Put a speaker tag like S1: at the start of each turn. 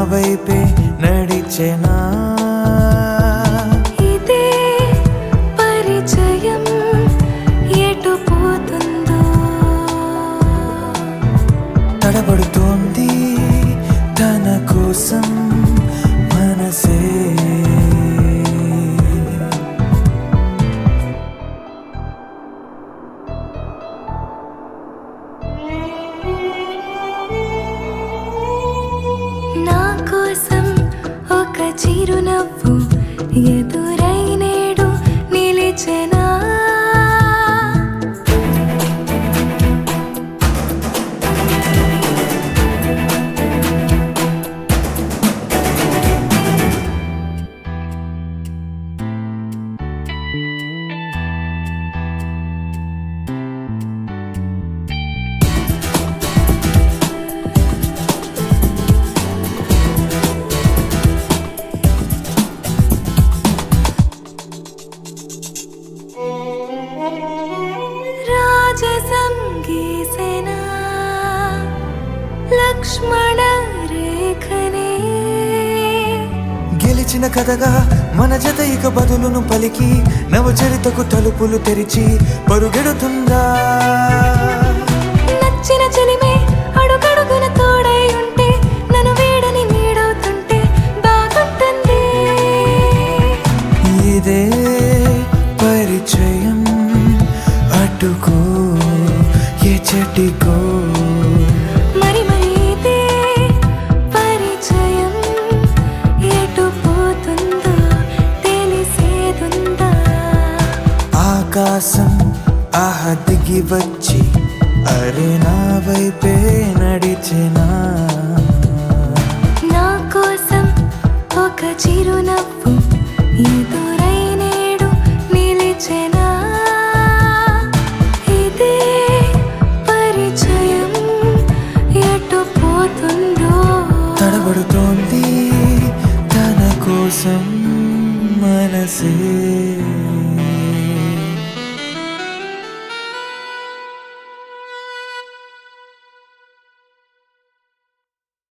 S1: వైపే నడిచెనా
S2: ఇదే పరిచయం ఎటు పోతుందో
S1: తడబడుతోంది తన కోసం మనసే
S2: నా కోసం ఒక చిరునవ్వు ఎదురై నేడు నిలిచెనా రాజసం గీసెనా లక్ష్మణ రేఖనే
S1: గెలిచిన కథగా మన జత ఇక బదులును పలికి నవచరితకు తలుపులు తెరిచి పరుగెడుతుందా
S2: నచ్చిన చెలిమే అడుగడుగున తోడై ఉంటే నన్ను వేడని నీడవుతుంటే బాగుంటుంది
S1: ఇదే పరిచయం అటుకో ఏ చెటికో
S2: మరి మరి ఇదే పరిచయం ఎటు పోతుందో తెలిసేదుందా
S1: ఆకాశం ఆహ దిగి వచ్చి అరే నా వైపే నడిచెనా
S2: నా కోసం ఒక చిరునవ్వు ఎదురై నేడు నిలిచెనా ఇదే పరిచయం ఎటు పోతుందో
S1: తడబడుతోంది తన కోసం మనసే